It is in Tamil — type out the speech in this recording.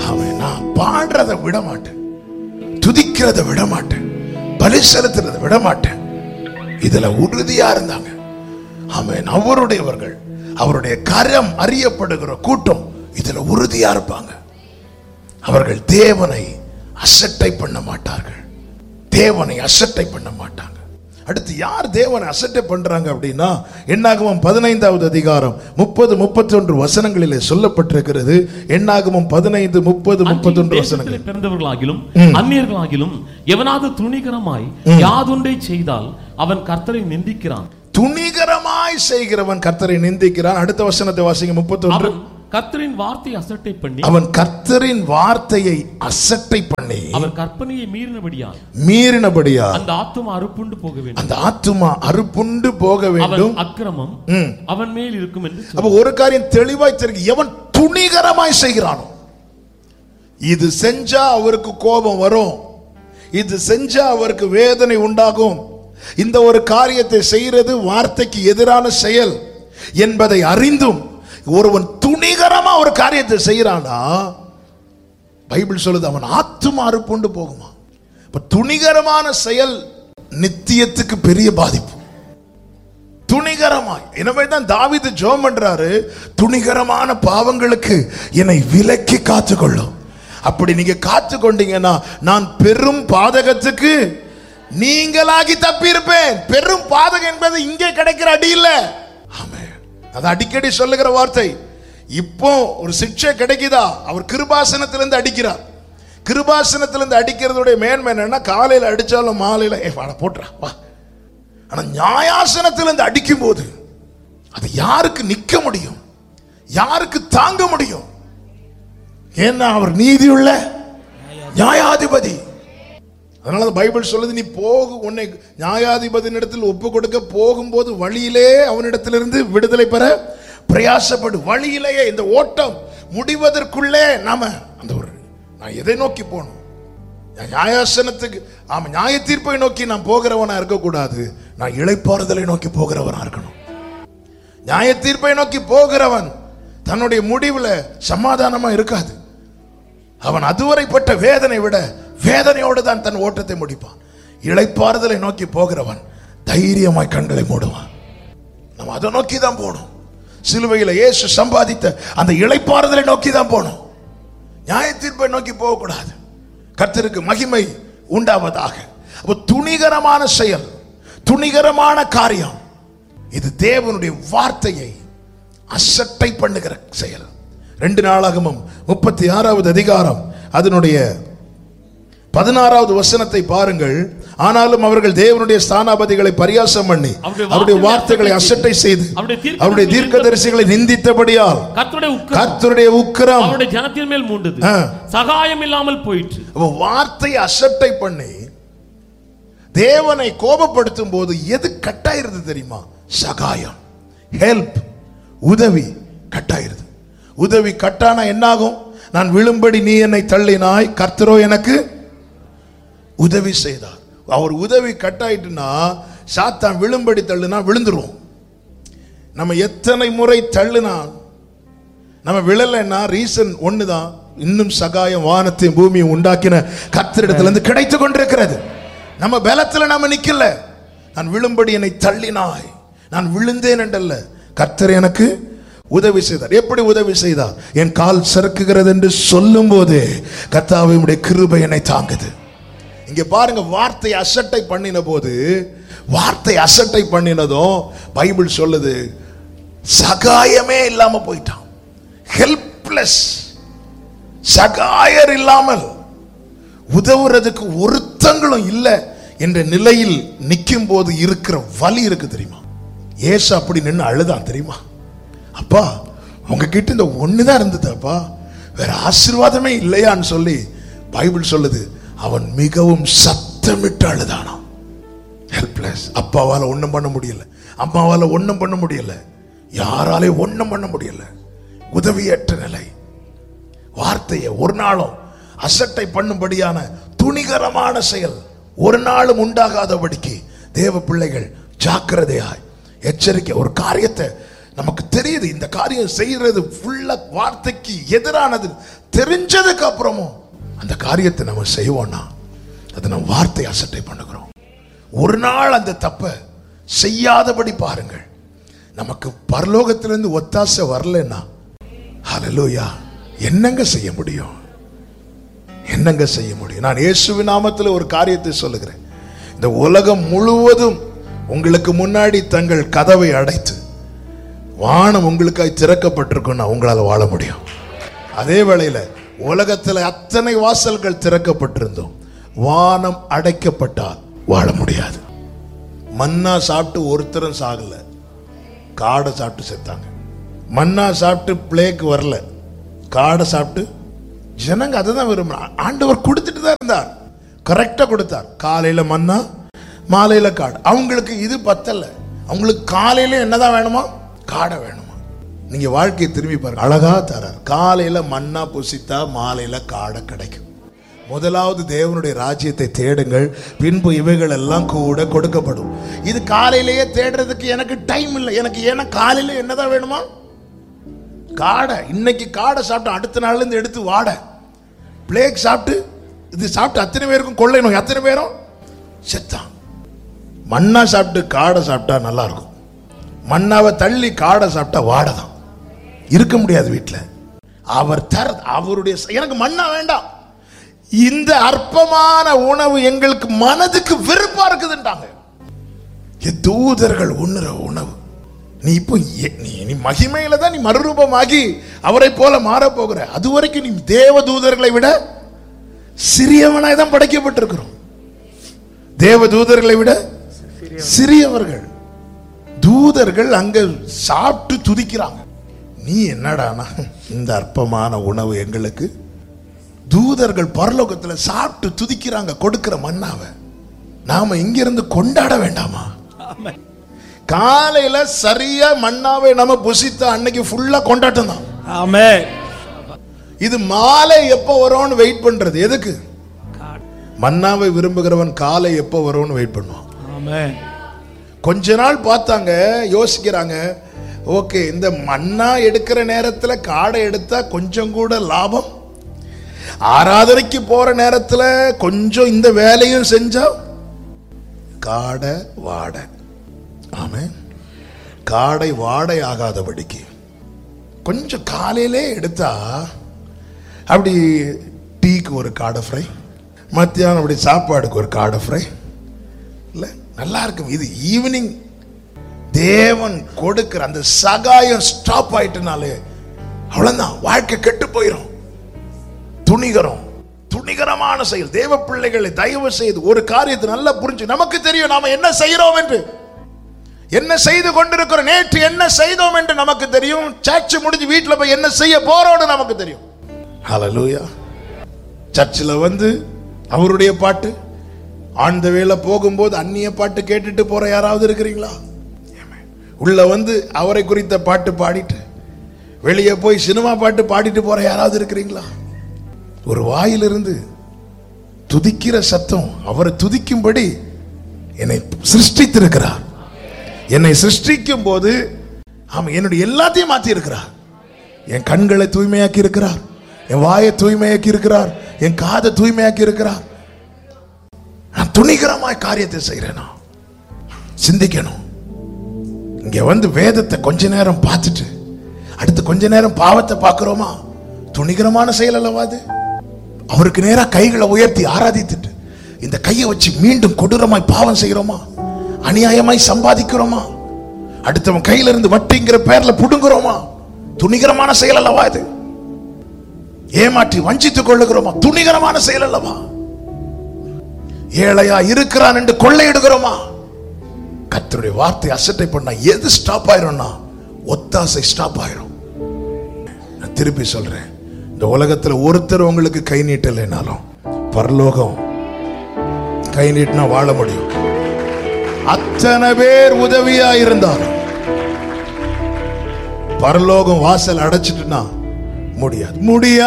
அவன் நான் பாடுறத விட மாட்டேன் துதிக்கிறத விட மாட்டேன் பலி செலுத்துறத விட மாட்டேன் இதுல உறுதியா இருந்தாங்க அவன் அவருடையவர்கள் அவருடைய கரம் அறியப்படுகிற கூட்டம் இதுல உறுதியா இருப்பாங்க அவர்கள் தேவனை அசட்டை பண்ண மாட்டார்கள் தேவனை அசட்டை பண்ண மாட்டாங்க அடுத்து யார் தேவனை அசட்டை பண்றாங்க அப்படின்னா எண்ணாகமம் பதினைந்தாவது அதிகாரம் முப்பது முப்பத்தொன்று வசனங்களிலே சொல்லப்பட்டிருக்கிறது எண்ணாகமம் பதினைந்து முப்பது முப்பத்தொன்று வசனங்கள் தேசத்திலே பிறந்தவர்களாகிலும் அந்நியர்களாகிலும் எவனாவது துணிகரமாய் யாதொன்றை செய்தால் அவன் கர்த்தரை நிந்திக்கிறான் துணிகரமாய் செய்கிறவன் கர்த்தரை நிந்திக்கிறான் அடுத்த வசனத்தை வாசிங்க முப்பத்தொன்று அவன் கர்த்தரின் வார்த்தை அசட்டை பண்ணி அவன் கர்த்தரின் வார்த்தையை அசட்டை பண்ணி அவர் கற்பனையை மீறினபடியால் மீறினபடியா அந்த ஆத்துமா அறுப்புண்டு போக வேண்டும் அந்த ஆத்துமா அறுப்புண்டு போக அவன் வேண்டும் அக்கிரமம் ம். அவன் மேல் இருக்கும் என்று சொல். அப்ப ஒரு காரியம் தெளிவாய் தெரியும் எவன் துணிகரமாய் செய்கிறானோ இது செஞ்சா அவருக்கு கோபம் வரும் இது செஞ்சா அவருக்கு வேதனை உண்டாகும் இந்த ஒரு காரியத்தை செய்யறது வார்த்தைக்கு எதிரான செயல் என்பதை அறிந்தும் ஒருவன் துணிகரமா ஒரு காரியத்தை செய்யறானா பைபிள் சொல்லுது அவன் ஆத்துமா அறுப்புண்டு போகுமா இப்ப துணிகரமான செயல் நித்தியத்துக்கு பெரிய பாதிப்பு துணிகரமாய் எனவே தான் தாவீது ஜோம் பண்றாரு துணிகரமான பாவங்களுக்கு என்னை விலக்கி காத்துக்கொள்ளும் அப்படி நீங்க காத்து கொண்டீங்கன்னா நான் பெரும் பாதகத்துக்கு நீங்களாகி தப்பியிருப்பேன் பெரும் பாதகம் என்பது இங்கே கிடைக்கிற அடி இல்ல ஆமென். அது அடிக்கடி சொல்லுகிற வார்த்தை இப்போ ஒரு சிக்ஷை கிடைக்குதா அவர் கிருபாசனத்திலிருந்து அடிக்கிறார் கிருபாசனத்திலிருந்து அடிக்கிறதுடைய மேன்மை என்னன்னா காலையில அடிச்சாலும் மாலையில ஏ வாடா போட்டுறா வா ஆனா நியாயாசனத்திலிருந்து அடிக்கும் போது அது யாருக்கு நிக்க முடியும் யாருக்கு தாங்க முடியும் ஏன்னா அவர் நீதியுள்ள நியாயாதிபதி அதனால தான் பைபிள் சொல்லுது நீ போகு உன்னை நியாயாதிபதியின் இடத்தில் ஒப்பு கொடுக்க போகும்போது வழியிலே அவனிடத்திலிருந்து விடுதலை பெற பிரயாசப்படு வழியிலேயே இந்த ஓட்டம் முடிவதற்குள்ளே நாம அந்த ஒரு நான் எதை நோக்கி போகணும் நான் நியாயாசனத்துக்கு ஆமா நியாய தீர்ப்பை நோக்கி நான் போகிறவனா இருக்கக்கூடாது நான் இளைப்பாறுதலை நோக்கி போகிறவனா இருக்கணும் நியாய தீர்ப்பை நோக்கி போகிறவன் தன்னுடைய முடிவுல சமாதானமா இருக்காது அவன் அதுவரைப்பட்ட வேதனை விட வேதனையோடு தான் தன் ஓட்டத்தை முடிப்பான் இளைப்பாறுதலை நோக்கி போகிறவன் தைரியமாய் கண்களை மூடுவான் நம்ம அதை நோக்கி தான் போகணும் சிலுவையில் இயேசு சம்பாதித்த அந்த இளைப்பாறுதலை நோக்கி தான் போகணும் நியாய தீர்ப்பை நோக்கி போகக்கூடாது கர்த்தருக்கு மகிமை உண்டாவதாக அப்போ துணிகரமான செயல் துணிகரமான காரியம் இது தேவனுடைய வார்த்தையை அசட்டை பண்ணுகிற செயல் ரெண்டு நாளாகமும் முப்பத்தி ஆறாவது அதிகாரம் அதனுடைய பதினாறாவது வசனத்தை பாருங்கள் ஆனாலும் அவர்கள் தேவனுடைய ஸ்தானாபதிகளை பரியாசம் பண்ணி அவருடைய அவருடைய வார்த்தைகளை வார்த்தைகளை அசட்டை செய்து அவருடைய தீர்க்கதரிசிகளை அவருடைய தீர்க்கதரிசிகளை நிந்தித்தபடியால் கர்த்தருடைய உக்கிரம் கர்த்தருடைய உக்கிரம் அவருடைய ஜனத்தின் மேல் மூண்டது ஆ. சகாயம் இல்லாமல் போயிற்று அப்ப வார்த்தை அசட்டை பண்ணி தேவனை கோபப்படுத்தும் போது எது கட்டாயிருது தெரியுமா சகாயம் ஹெல்ப் உதவி கட்டாயிருது உதவி கட்டானா என்னாகும் நான் விழும்படி நீ என்னை தள்ளினாய் கர்த்தரோ எனக்கு உதவி செய்தார் அவர் உதவி கட்டாயிட்டுனா சாத்தான் விழும்படி தள்ளுனா விழுந்துருவோம் நம்ம எத்தனை முறை தள்ளுனா நம்ம விழலைன்னா ரீசன் ஒண்ணுதான் இன்னும் சகாயம் வானத்தையும் பூமியும் உண்டாக்கின கர்த்தரிடத்துல இருந்து கிடைத்து கொண்டிருக்கிறது நம்ம பலத்துல நாம நிக்கல நான் விழும்படி என்னை தள்ளினாய் நான் விழுந்தேன் என்றல்ல கர்த்தர் எனக்கு உதவி செய்தார் எப்படி உதவி செய்தார் என் கால் சறுக்குகிறது என்று சொல்லும் போதே கர்த்தாவுடைய கிருபை என்னை தாங்குது இங்க பாருங்க வார்த்தை அசட்டை பண்ணின போது வார்த்தை அசட்டை பண்ணினதும் பைபிள் சொல்லுது சகாயமே இல்லாம போயிட்டான் ஹெல்ப்லெஸ் சகாயர் இல்லாமல் உதவுறதுக்கு ஒருத்தங்களும் இல்லை என்ற நிலையில் நிற்கும் போது இருக்கிற வலி இருக்கு தெரியுமா ஏசு அப்படி நின்று அழுதான் தெரியுமா அப்பா உங்ககிட்ட இந்த ஒண்ணுதான் இருந்தது அப்பா வேற ஆசீர்வாதமே இல்லையான்னு சொல்லி பைபிள் சொல்லுது அவன் மிகவும் சத்தமிட்டு அழுதானாம் ஹெல்ப்லெஸ் அப்பாவால ஒண்ணும் பண்ண முடியல அம்மாவால ஒண்ணும் பண்ண முடியல யாராலே ஒண்ணும் பண்ண முடியல உதவியற்ற நிலை வார்த்தையை ஒரு நாளும் அசட்டை பண்ணும்படியான துணிகரமான செயல் ஒரு நாளும் உண்டாகாதபடிக்கு தேவ பிள்ளைகள் ஜாக்கிரதையாய் எச்சரிக்கை ஒரு காரியத்தை நமக்கு தெரியுது இந்த காரியம் செய்யறது ஃபுல்லா வார்த்தைக்கு எதிரானது தெரிஞ்சதுக்கு அப்புறமும் அந்த காரியத்தை நம்ம செய்வோம்னா அதை நம்ம வார்த்தை அசட்டை பண்ணுகிறோம் ஒரு நாள் அந்த தப்பை செய்யாதபடி பாருங்கள் நமக்கு பரலோகத்திலிருந்து ஒத்தாசை வரலன்னா ஹalleluya என்னங்க செய்ய முடியும் என்னங்க செய்ய முடியும் நான் இயேசுவின் நாமத்தில் ஒரு காரியத்தை சொல்லுகிறேன் இந்த உலகம் முழுவதும் உங்களுக்கு முன்னாடி தங்கள் கதவை அடைத்து வானம் உங்களுக்காய் திறக்கப்பட்டிருக்குன்னா உங்களால் வாழ முடியும் அதே வேளையில உலகத்தில் அத்தனை வாசல்கள் திறக்கப்பட்டிருந்தோம் வானம் அடைக்கப்பட்டால் வாழ முடியாது மன்னா சாப்பிட்டு ஒருத்தரும் சாகல காடை சாப்பிட்டு செத்தாங்க மன்னா சாப்பிட்டு பிளேக்கு வரல காடை சாப்பிட்டு ஜனங்க அதை தான் விரும்புறாங்க ஆண்டவர் கொடுத்துட்டு தான் இருந்தார் கரெக்டா கொடுத்தார் காலையில மன்னா மாலையில காடு அவங்களுக்கு இது பத்தல அவங்களுக்கு காலையில என்னதான் வேணுமா காடை வேணுமா நீங்க வாழ்க்கையை திரும்பி பாருங்க அழகா தரார் காலையில மன்னா புசித்தா மாலையில காடை கிடைக்கும் முதலாவது தேவனுடைய ராஜ்யத்தை தேடுங்கள் பின்பு இவைகள் எல்லாம் கூட கொடுக்கப்படும் இது காலையிலேயே தேடுறதுக்கு எனக்கு டைம் இல்லை எனக்கு ஏன்னா காலையில என்னதான் வேணுமா காடை இன்னைக்கு காடை சாப்பிட்டு அடுத்த நாள்ல இருந்து எடுத்து வாடை பிளேக் சாப்பிட்டு இது சாப்பிட்டு அத்தனை பேருக்கும் கொள்ளை நோய் அத்தனை பேரும் செத்தான் மண்ணா சாப்பிட்டு காடை சாப்பிட்டா நல்லா இருக்கும் மண்ணாவை தள்ளி காடை சாப்பிட்டா வாடை தான் இருக்க முடியாது வீட்டில் அவர் தர அவருடைய எனக்கு மண்ணா வேண்டாம் இந்த அற்பமான உணவு எங்களுக்கு மனதுக்கு வெறுப்பா இருக்குதுன்றாங்க என் தூதர்கள் உண்ணுற உணவு நீ இப்போ எ- நீ நீ மகிமையில தான் நீ மறுரூபமாகி அவரை போல மாறப் போகிற அது வரைக்கும் நீ தேவ தூதர்களை விட சிறியவனாய் தான் படைக்கப்பட்டிருக்கிறோம் தேவ தூதர்களை விட சிறியவர்கள் தூதர்கள் அங்க சாப்பிட்டு துதிக்கிறாங்க நீ என்னடானா இந்த அற்பமான உணவு எங்களுக்கு தூதர்கள் பரலோகத்துல சாப்பிட்டு துதிக்கிறாங்க கொடுக்கிற மன்னாவை நாம இங்கிருந்து கொண்டாட வேண்டாமா காலையில சரியா மன்னாவை நம்ம புசித்த அன்னைக்கு ஃபுல்லா கொண்டாட்டம் தான் Amen. இது மாலை எப்போ வரும்னு வெயிட் பண்றது எதுக்கு மன்னாவை விரும்புகிறவன் காலை எப்போ வரும்னு வெயிட் பண்ணுவான் Amen. கொஞ்ச நாள் பார்த்தாங்க யோசிக்கிறாங்க ஓகே இந்த மண்ணா எடுக்கிற நேரத்துல காடை எடுத்தா கொஞ்சம் கூட லாபம் ஆராதனைக்கு போற நேரத்துல கொஞ்சம் இந்த வேலையும் செஞ்சா காடை வாடை ஆமே காடை வாடை ஆகாதபடிக்கு கொஞ்சம் காலையிலே எடுத்தா அப்படி டீக்கு ஒரு காடை ஃப்ரை மத்தியானம் அப்படி சாப்பாடுக்கு ஒரு காடை ஃப்ரை இல்லை நல்லா இருக்கும் இது ஈவினிங் தேவன் கொடுக்கிற அந்த சகாயம் ஸ்டாப் ஆயிட்டனாலே அவ்வளவுதான் வாழ்க்கை கெட்டு போயிடும் துணிகரம் துணிகரமான செயல் தேவ பிள்ளைகளை தயவு செய்து ஒரு காரியத்தை நல்லா புரிஞ்சு நமக்கு தெரியும் நாம என்ன செய்கிறோம் என்று என்ன செய்து கொண்டிருக்கிறோம் நேற்று என்ன செய்தோம் என்று நமக்கு தெரியும் சர்ச் முடிஞ்சு வீட்டில் போய் என்ன செய்ய போறோம்னு நமக்கு தெரியும் ஹalleluya சர்ச்சில் வந்து அவருடைய பாட்டு ஆழ்ந்த வேளை போகும்போது அந்நிய பாட்டு கேட்டுட்டு போற யாராவது இருக்கிறீங்களா உள்ள வந்து அவரை குறித்த பாட்டு பாடிட்டு வெளியே போய் சினிமா பாட்டு பாடிட்டு போற யாராவது இருக்கிறீங்களா ஒரு வாயிலிருந்து துதிக்கிற சத்தம் அவரை துதிக்கும்படி என்னை சிருஷ்டித்திருக்கிறார் என்னை சிருஷ்டிக்கும் போது ஆமா என்னுடைய எல்லாத்தையும் மாத்தி இருக்கிறார் என் கண்களை தூய்மையாக்கி இருக்கிறார் என் வாயை தூய்மையாக்கி இருக்கிறார் என் காதை தூய்மையாக்கி இருக்கிறார் நான் துணிகரமாய் காரியத்தை செய்கிறேன் நான் சிந்திக்கணும் இங்க வந்து வேதத்தை கொஞ்ச நேரம் பார்த்துட்டு அடுத்து கொஞ்ச நேரம் பாவத்தை பார்க்கிறோமா துணிகரமான செயல் அல்லவா அது அவருக்கு நேரா கைகளை உயர்த்தி ஆராதித்துட்டு இந்த கையை வச்சு மீண்டும் கொடூரமாய் பாவம் செய்கிறோமா அநியாயமாய் சம்பாதிக்கிறோமா அடுத்தவன் கையில இருந்து வட்டிங்கிற பேர்ல புடுங்குறோமா துணிகரமான செயல் அல்லவா இது ஏமாற்றி வஞ்சித்துக் கொள்ளுகிறோமா துணிகரமான செயல் அல்லவா ஏழையா இருக்கிறான் என்று கொள்ளையிடுகிறோமா கர்த்தருடைய வார்த்தை அசட்டை பண்ணா எது ஸ்டாப் ஆயிரும்னா ஒத்தாசை ஸ்டாப் ஆயிரும் நான் திருப்பி சொல்றேன் இந்த உலகத்துல ஒருத்தர் உங்களுக்கு கை நீட்டலைனாலும் பரலோகம் கை நீட்டினா வாழ முடியும் அத்தனை பேர் உதவியா இருந்தாலும் பரலோகம் வாசல் அடைச்சிட்டுனா முடியாது முடியாது